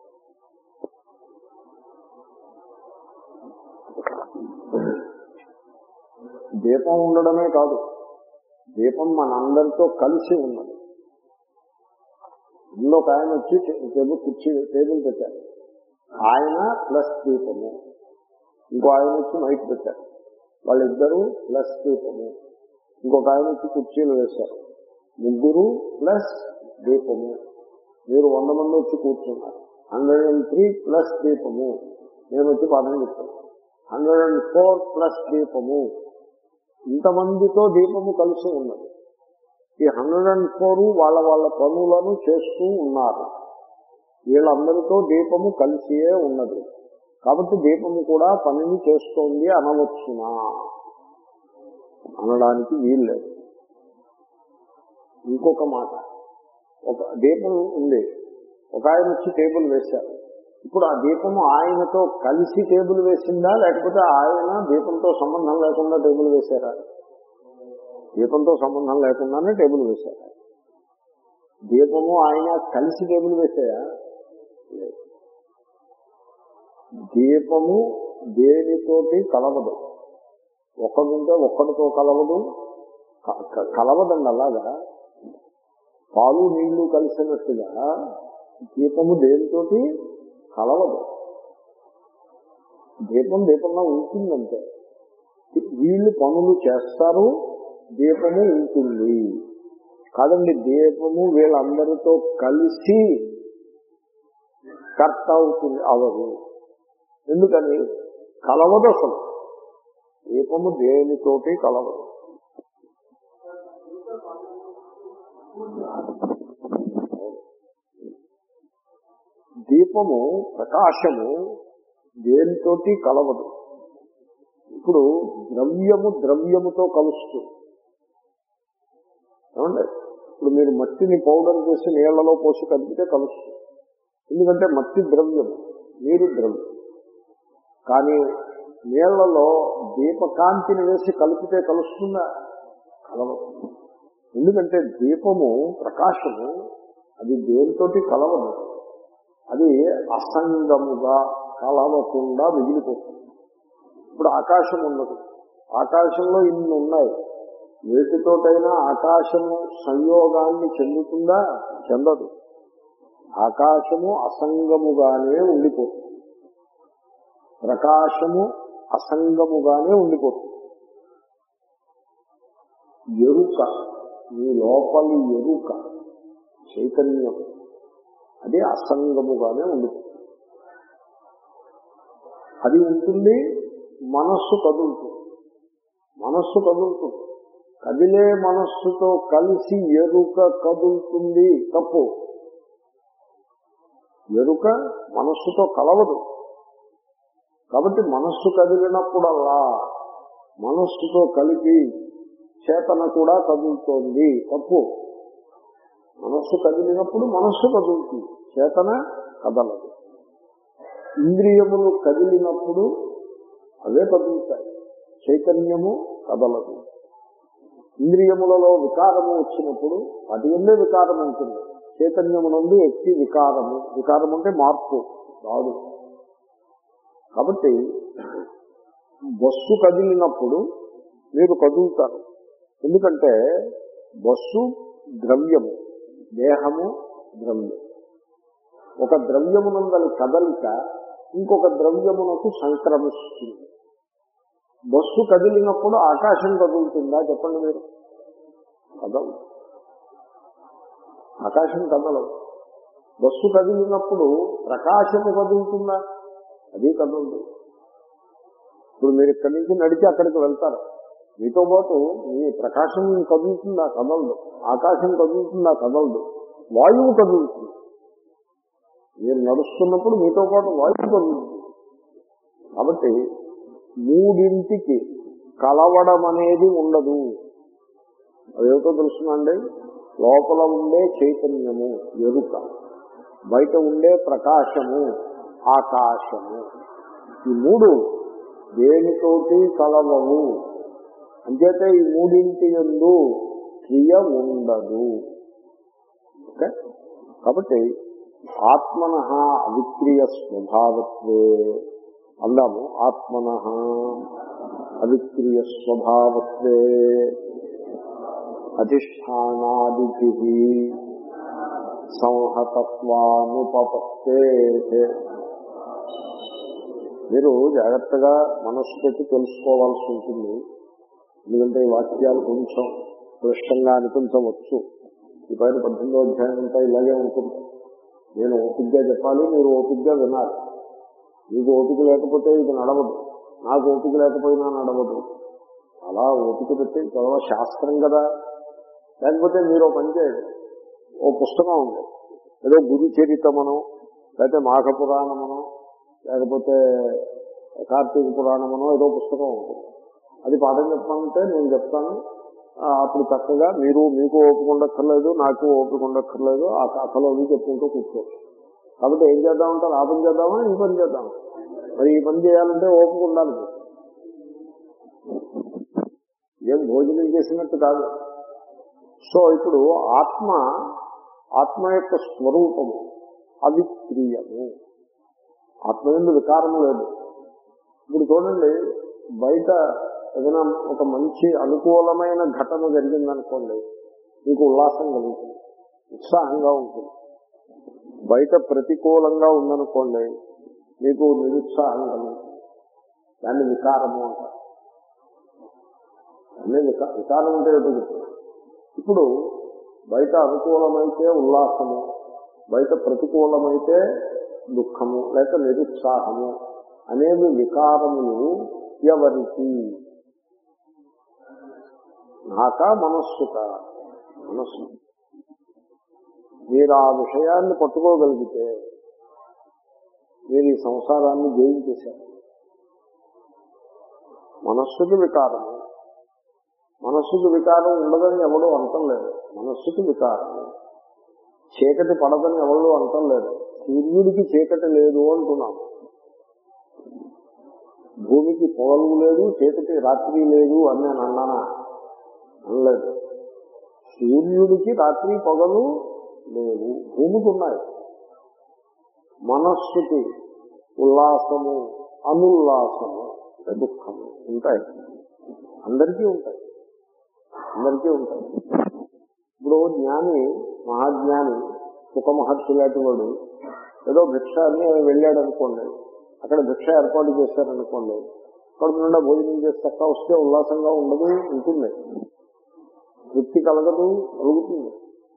దీపం ఉండడమే కాదు దీపం మనందరితో కలిసి ఉన్నది ఇందులో ఒక ఆయన వచ్చి టేబుల్ కుర్చీ టేబుల్ పెట్టారు ఆయన ప్లస్ దీపము ఇంకో ఆయన వచ్చి మైక్ పెట్టారు వాళ్ళిద్దరూ ప్లస్ దీపము ఇంకొక ఆయన వచ్చి కుర్చీలు వేశారు ముగ్గురు ప్లస్ దీపము మీరు వంద మంది వచ్చి కూర్చున్నారు హండ్రెడ్ అండ్ త్రీ ప్లస్ దీపము నేను వచ్చి పాఠం చెప్తాను హండ్రెడ్ అండ్ ఫోర్ ప్లస్ దీపము ఇంతమందితో దీపము కలిసి ఉన్నది ఈ హండ్రెడ్ అండ్ ఫోర్ వాళ్ళ వాళ్ళ పనులను చేస్తూ ఉన్నారు వీళ్ళందరితో దీపము కలిసియే ఉన్నది కాబట్టి దీపము కూడా పనిని చేస్తోంది అనవచ్చునా అనడానికి వీల్లేదు ఇంకొక మాట ఒక దీపం ఉంది ఒక ఆయన వచ్చి టేబుల్ వేశారు ఇప్పుడు ఆ దీపము ఆయనతో కలిసి టేబుల్ వేసిందా లేకపోతే ఆయన దీపంతో సంబంధం లేకుండా టేబుల్ వేశారా దీపంతో సంబంధం లేకుండానే టేబుల్ వేశారా దీపము ఆయన కలిసి టేబుల్ వేసాయా లేదు. దీపము దేనితోటి కలవదు ఒక్కడుంటే ఒక్కడితో కలవదు క- క- కలవదండి అలాగా పాలు నీళ్లు కలిసినట్టుగా దీపము దేనితోటి కలవదు దీపం దీపంలో ఉంటుందంటే వీళ్ళు పనులు చేస్తారు దీపము ఉంటుంది కాదండి దీపము వీళ్ళందరితో కలిసి కర్త అవుతుంది అవదు ఎందుకని కలవదు అసలు దీపము దేనితోటి కలవదు దీపము ప్రకాశము దేనితోటి కలవదు ఇప్పుడు ద్రవ్యము ద్రవ్యముతో కలుస్తుంది ఏమండి ఇప్పుడు మీరు మట్టిని పౌడర్ చేసి నీళ్లలో పోసి కలిపితే కలుస్తుంది ఎందుకంటే మట్టి ద్రవ్యం నీరు ద్రవ్యం కానీ నీళ్లలో దీపకాంతిని వేసి కలిపితే కలుస్తుందా కలవదు ఎందుకంటే దీపము ప్రకాశము అది దేనితోటి కలవదు అది అసంగముగా కలవకుండా మిగిలిపోతుంది ఇప్పుడు ఆకాశం ఉన్నది ఆకాశంలో ఇన్ని ఉన్నాయి వేటితోటైనా ఆకాశము సంయోగాన్ని చెందుతుందా చెందదు ఆకాశము అసంగముగానే ఉండిపోతుంది ప్రకాశము అసంగముగానే ఉండిపోతుంది ఎరుక మీ లోపలి ఎరుక చైతన్యం అది అసంగముగానే ఉండిపోతుంది అది ఉంటుంది మనస్సు కదులుతుంది మనస్సు కదులుతుంది కదిలే మనస్సుతో కలిసి ఎరుక కదులుతుంది తప్పు ఎరుక మనస్సుతో కలవదు కాబట్టి మనస్సు కదిలినప్పుడల్లా మనస్సుతో కలిపి చేతన కూడా కదులుతోంది తప్పు మనస్సు కదిలినప్పుడు మనస్సు కదులుతుంది చేతన కదలదు ఇంద్రియములు కదిలినప్పుడు అవే కదులుతాయి చైతన్యము కదలదు ఇంద్రియములలో వికారము వచ్చినప్పుడు వాటి వల్లే వికారం ఉంటుంది చైతన్యమునందు ఎత్తి వికారము వికారం అంటే మార్పు రాదు కాబట్టి బస్సు కదిలినప్పుడు మీరు కదులుతారు ఎందుకంటే బస్సు ద్రవ్యము దేహము ద్రవ్యం ఒక ద్రవ్యమునందలి కదలిక ఇంకొక ద్రవ్యమునకు సంక్రమిస్తుంది బస్సు కదిలినప్పుడు ఆకాశం కదులుతుందా చెప్పండి మీరు కదలదు ఆకాశం కదలదు బస్సు కదిలినప్పుడు ప్రకాశము కదులుతుందా అది కదలదు ఇప్పుడు మీరు ఇక్కడి నుంచి నడిచి అక్కడికి వెళ్తారు మీతో పాటు మీ ప్రకాశం కదులుతుందా కదలదు ఆకాశం కదులుతుందా కదలదు వాయువు కదులుతుంది మీరు నడుస్తున్నప్పుడు మీతో పాటు వాయువు కదులుతుంది కాబట్టి మూడింటికి కలవడం అనేది ఉండదు అదేమిటో తెలుసునండి లోపల ఉండే చైతన్యము ఎరుక బయట ఉండే ప్రకాశము ఆకాశము ఈ మూడు దేనితోటి కలవవు అంచేత ఈ మూడింటి ఎందు క్రియ ఉండదు ఓకే కాబట్టి ఆత్మన అవిక్రియ స్వభావత్వే అందాము ఆత్మన అవిక్రియ స్వభావత్వే అధిష్టానాది సంహతత్వానుపపత్తే మీరు జాగ్రత్తగా మనస్సు పెట్టి తెలుసుకోవాల్సి ఉంటుంది ఎందుకంటే ఈ వాక్యాలు కొంచెం క్లిష్టంగా అనిపించవచ్చు ఈ పైన పద్దెనిమిదో అధ్యాయం అంతా ఇలాగే ఉంటుంది నేను ఓపిగ్గా చెప్పాలి మీరు ఓపిగ్గా వినాలి మీకు ఓపిక లేకపోతే ఇది నడవదు నాకు ఓపిక లేకపోయినా నడవదు అలా ఓపిక పెట్టి చదవ శాస్త్రం కదా లేకపోతే మీరు పని చేయండి ఓ పుస్తకం ఉంది ఏదో గురు చరితమనో లేకపోతే మాఘ పురాణమనో లేకపోతే కార్తీక పురాణమనో ఏదో పుస్తకం ఉంటుంది అది పాఠం చెప్పమంటే నేను చెప్తాను ఆ, అప్పుడు చక్కగా మీరు మీకు ఓపిక ఉండక్కర్లేదు నాకు ఓపిక ఉండక్కర్లేదు ఆ కథలో అవి చెప్పుకుంటూ కూర్చోవచ్చు కాబట్టి ఏం చేద్దామంటారు ఆ పని చేద్దామా ఈ పని చేద్దాం మరి ఈ పని చేయాలంటే ఓపిక ఉండాలి మీకు. ఏం భోజనం చేసినట్టు కాదు సో ఇప్పుడు ఆత్మ ఆత్మ యొక్క స్వరూపము అవిక్రీయము ఆత్మ ఎందు వికారం లేదు ఇప్పుడు చూడండి బయట ఏదైనా ఒక మంచి అనుకూలమైన ఘటన జరిగిందనుకోండి మీకు ఉల్లాసం కలుగుతుంది ఉత్సాహంగా ఉంటుంది బయట ప్రతికూలంగా ఉందనుకోండి మీకు నిరుత్సాహం కలుగుతుంది దాన్ని వికారము అంటారు అన్నీ వికా వికారం అంటే ఏంటో చెప్తాను ఇప్పుడు బయట అనుకూలమైతే ఉల్లాసము బయట ప్రతికూలమైతే దుఃఖము లేక నిరుత్సాహము అనేవి వికారములు ఎవరికి నాక మనస్సుక మనస్సు మీరు ఆ విషయాన్ని పట్టుకోగలిగితే మీరు ఈ సంసారాన్ని జయించేశారు మనస్సుకి వికారము మనస్సుకి వికారం ఉండదని ఎవడూ అంటం లేదు మనస్సుకి వికారము చీకటి పడదని ఎవరు అంటం లేదు సూర్యుడికి చీకటి లేదు అంటున్నాము భూమికి పొగలు లేదు చీకటి రాత్రి లేదు అని నేను అన్నానా అనలేదు సూర్యుడికి రాత్రి పొగలు లేవు భూమికి ఉన్నాయి మనస్సుకి ఉల్లాసము అనుల్లాసము అంటే దుఃఖము ఉంటాయి అందరికీ ఉంటాయి అందరికీ ఉంటాయి ఇప్పుడు జ్ఞాని మహాజ్ఞాని సుఖ మహర్షి లాంటి వాడు ఏదో భిక్ష అని వెళ్ళాడు అనుకోండి అక్కడ భిక్ష ఏర్పాటు చేశారనుకోండి కడుపు నిండా భోజనం చేసి చక్క వస్తే ఉల్లాసంగా ఉండదు ఉంటుంది తృప్తి కలగదు కలుగుతుంది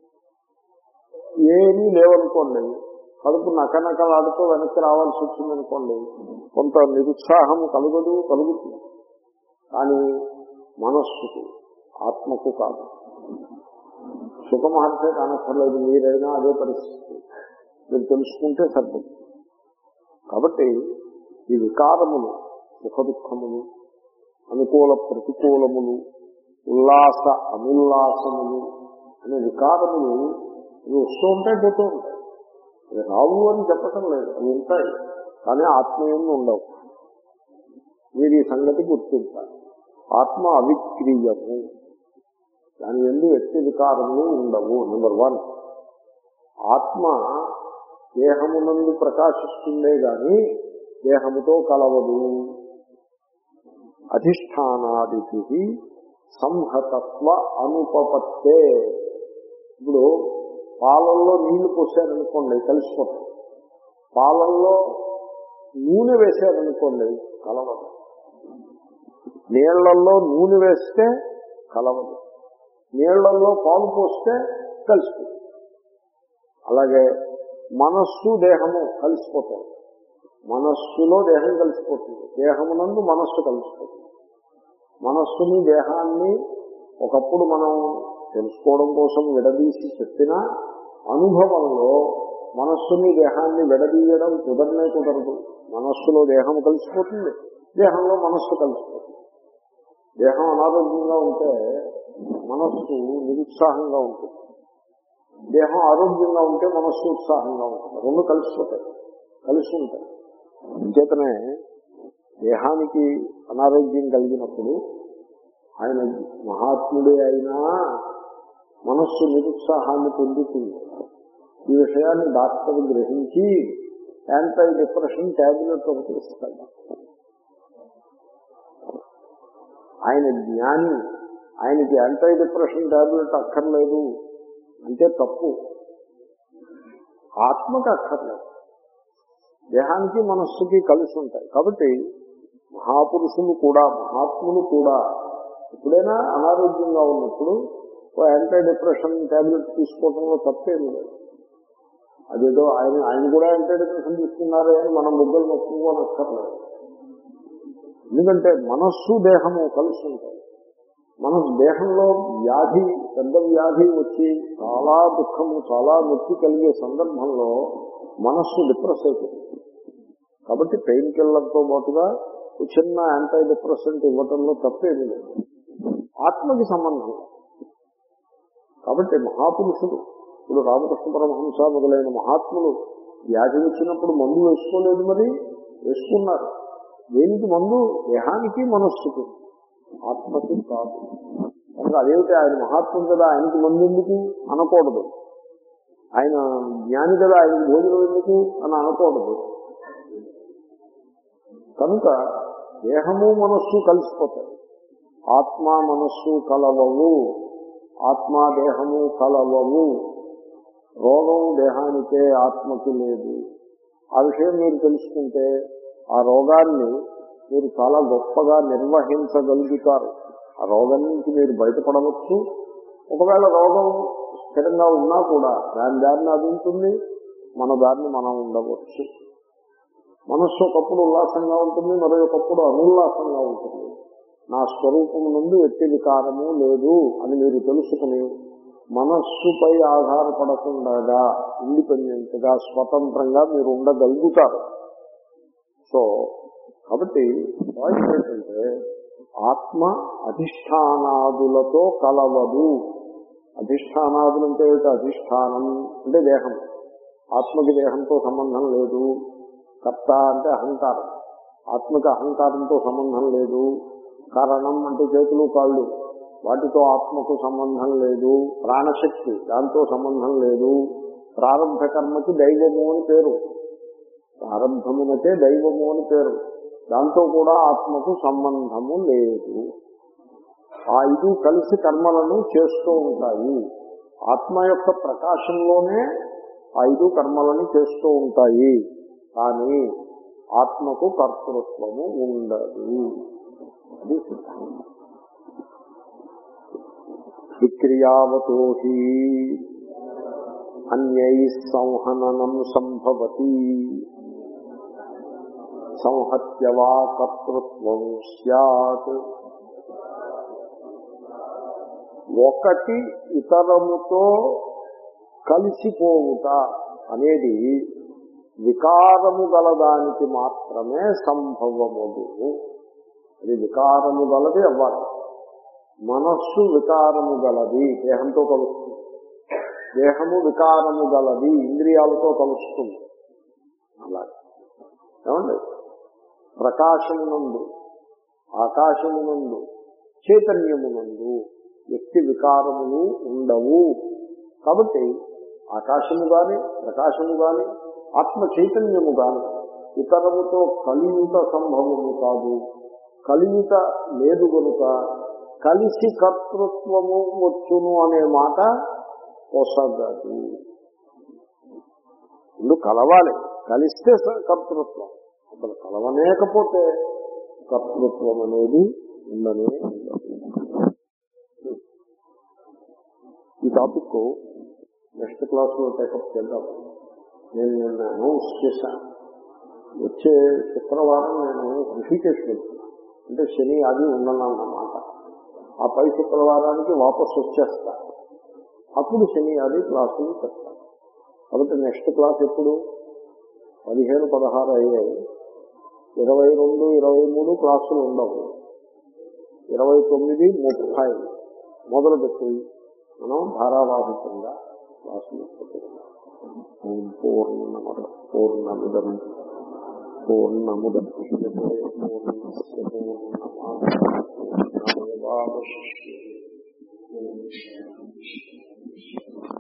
ఏమీ లేవనుకోండి కడుపు నకనకలాడుతూ వెనక్కి రావాల్సి వచ్చిందనుకోండి కొంత నిరుత్సాహం కలగదు కలుగుతుంది కానీ మనస్సుకు ఆత్మకు కాదు సుఖమహర్షే కానక్కర్లేదు మీరైనా అదే పరిస్థితి మీరు తెలుసుకుంటే సరిపడుతుంది కాబట్టి ఈ వికారములు సుఖ దుఃఖములు అనుకూల ప్రతికూలములు ఉల్లాస అనుల్లాసములు అనే వికారములు ఇవి వస్తూ ఉంటాయి పోతూ ఉంటాయి అవి రావు అని చెప్పటం లేదు అవి ఉంటాయి కానీ ఆత్మీయంగా ఉండవు మీరు ఈ సంగతి గుర్తించాలి ఆత్మ అవిక్రీయము దాని ఎందు వ్యక్తి వికారములు ఉండవు నెంబర్ వన్ ఆత్మ దేహమునందు ప్రకాశిస్తుందే గాని దేహముతో కలవదు అధిష్టానాది సంహతత్వ అనుపపత్తే ఇప్పుడు పాలల్లో నీళ్లు పోసారనుకోండి కలిసిపోతాయి పాలల్లో నూనె వేశారనుకోండి కలవదు నీళ్లలో నూనె వేస్తే కలవదు నీళ్లలో పాలు పోస్తే కలిసిపోతుంది అలాగే మనస్సు దేహము కలిసిపోతాయి మనస్సులో దేహం కలిసిపోతుంది దేహమునందు మనస్సు కలిసిపోతుంది మనస్సుని దేహాన్ని ఒకప్పుడు మనం తెలుసుకోవడం కోసం విడదీసి చెప్పినా అనుభవంలో మనస్సుని దేహాన్ని విడదీయడం కుదరనే కుదరదు మనస్సులో దేహం కలిసిపోతుంది దేహంలో మనస్సు కలిసిపోతుంది దేహం అనారోగ్యంగా ఉంటే మనస్సు నిరుత్సాహంగా ఉంటుంది దేహం ఆరోగ్యంగా ఉంటే మనస్సు ఉత్సాహంగా ఉంటుంది రెండు కలిసిపోతాయి కలిసి ఉంటాయి అంచేతనే దేహానికి అనారోగ్యం కలిగినప్పుడు ఆయన మహాత్ముడే అయినా మనస్సు నిరుత్సాహాన్ని పొందుతుంది ఈ విషయాన్ని డాక్టర్ గ్రహించి యాంటై డిప్రెషన్ ట్యాబ్లెట్ ఒకటి ఇస్తాడు ఆయన జ్ఞాని ఆయనకి యాంటై డిప్రెషన్ ట్యాబ్లెట్ అక్కర్లేదు అంటే తప్పు ఆత్మకి అక్కర్లేదు దేహానికి మనస్సుకి కలిసి ఉంటాయి కాబట్టి మహాపురుషులు కూడా మహాత్ములు కూడా ఎప్పుడైనా అనారోగ్యంగా ఉన్నప్పుడు ఓ యాంటీ డిప్రెషన్ ట్యాబ్లెట్ తీసుకోవడంలో తప్పేమి లేదు అదేదో ఆయన ఆయన కూడా యాంటీ డిప్రెషన్ తీసుకున్నారే అని మనం ముగ్గురు నొప్పుకోనక్కర్లేదు ఎందుకంటే మనస్సు దేహము కలిసి ఉంటాయి మన దేహంలో వ్యాధి పెద్ద వ్యాధి వచ్చి చాలా దుఃఖము చాలా నొప్పి కలిగే సందర్భంలో మనస్సు డిప్రెస్ అయిపోతుంది కాబట్టి పెయిన్ కిల్లర్తో పాటుగా ఒక చిన్న యాంటీ డిప్రెసెంట్ ఇవ్వటంలో తప్పేమీ లేదు ఆత్మకి సంబంధం లేదు. కాబట్టి మహాపురుషులు ఇప్పుడు రామకృష్ణ పరమహంస మొదలైన మహాత్ములు వ్యాధి వచ్చినప్పుడు మందు వేసుకోలేదు మరి వేసుకున్నారు దేనికి మందు దేహానికి మనస్సుకి ఆత్మకి కాదు కనుక అదేమిటి ఆయన మహాత్ముడు కదా ఆయనకి మందు ఎందుకు అనకూడదు ఆయన జ్ఞాని కదా ఆయన భోజనం ఎందుకు అని అనకూడదు కనుక దేహము మనస్సు కలిసిపోతాయి ఆత్మ మనస్సు కలవవు ఆత్మ దేహము కలవవు రోగం దేహానికే ఆత్మకి లేదు ఆ విషయం మీరు తెలుసుకుంటే ఆ రోగాన్ని మీరు చాలా గొప్పగా నిర్వహించగలుగుతారు ఆ రోగం నుంచి మీరు బయటపడవచ్చు ఒకవేళ రోగం స్థిరంగా ఉన్నా కూడా దాని దారిని అది ఉంటుంది మన దారిని మనం ఉండవచ్చు మనస్సు ఒకప్పుడు ఉల్లాసంగా ఉంటుంది మరొకప్పుడు అనుల్లాసంగా ఉంటుంది నా స్వరూపం నుండి ఎట్టి వికారము లేదు అని మీరు తెలుసుకుని మనస్సుపై ఆధారపడకుండా ఇండిపెండెంట్ గా స్వతంత్రంగా మీరు ఉండగలుగుతారు సో కాబట్టి పాయింట్ ఏంటంటే ఆత్మ అధిష్టానాదులతో కలవదు అధిష్టానాదులు అంటే ఏమిటి అధిష్టానం అంటే దేహం ఆత్మకి దేహంతో సంబంధం లేదు కర్త అంటే అహంకారం ఆత్మకి అహంకారంతో సంబంధం లేదు కారణం అంటే చేతులు కాళ్ళు వాటితో ఆత్మకు సంబంధం లేదు ప్రాణశక్తి దాంతో సంబంధం లేదు ప్రారంభ కర్మకి దైవము అని పేరు ప్రారంభమునకే దైవము అని పేరు దాంతో కూడా ఆత్మకు సంబంధము లేదు ఆ ఇది కలిసి కర్మలను చేస్తూ ఉంటాయి ఆత్మ యొక్క ప్రకాశంలోనే ఆ ఐదు కర్మలను చేస్తూ ఉంటాయి కానీ ఆత్మకు కర్తృత్వము ఉండదు అది సిద్ధాంతం విక్రియావతో హి అన్యై సంహననం సంభవతి సంహత్యవా కర్తృత్వం సత్ ఒకటి ఇతరముతో కలిసిపోవుట అనేది వికారము గలదానికి మాత్రమే సంభవముదు అది వికారము గలది అవ్వాలి మనస్సు వికారము గలది దేహంతో కలుస్తుంది దేహము వికారము గలది ఇంద్రియాలతో కలుస్తుంది అలాగే ఏమండి ప్రకాశమునందు ఆకాశమునందు చైతన్యమునందు వ్యక్తి వికారములు ఉండవు కాబట్టి ఆకాశము గాని ప్రకాశము గాని ఆత్మ చైతన్యము గాని ఇతరముతో కలియుత సంభవము కాదు కలియుత లేదు కనుక కలిసి కర్తృత్వము వచ్చును అనే మాట పొసగదు ఇల్లు కలవాలి కలిస్తే స- కర్తృత్వం అసలు కలవలేకపోతే కర్తృత్వం అనేది ఉండనే ఉండదు ఈ టాపిక్ నెక్స్ట్ క్లాస్ లో టేకప్ చేద్దాం నేను నిన్న అనౌన్స్ చేశాను వచ్చే శుక్రవారం నేను ఋషికేశ్ వెళ్తున్నాను అంటే శని అది ఉండనన్నమాట ఆ పై శుక్రవారానికి వాపస్ వచ్చేస్తా అప్పుడు శని అది క్లాసులు చెప్తాను కాబట్టి నెక్స్ట్ క్లాస్ ఎప్పుడు పదిహేను పదహారు అయ్యాయి ఇరవై రెండు ఇరవై మూడు క్లాసులు ఉండవు ఇరవై తొమ్మిది ముప్పై మొదలుపెట్టి మనం ధారావాహికంగా క్లాసులు చెప్పుకుందాం. ఓం పూర్ణమద పూర్ణమిదం పూర్ణముద్యతే పూర్ణస్య పూర్ణమాదావశిష్యే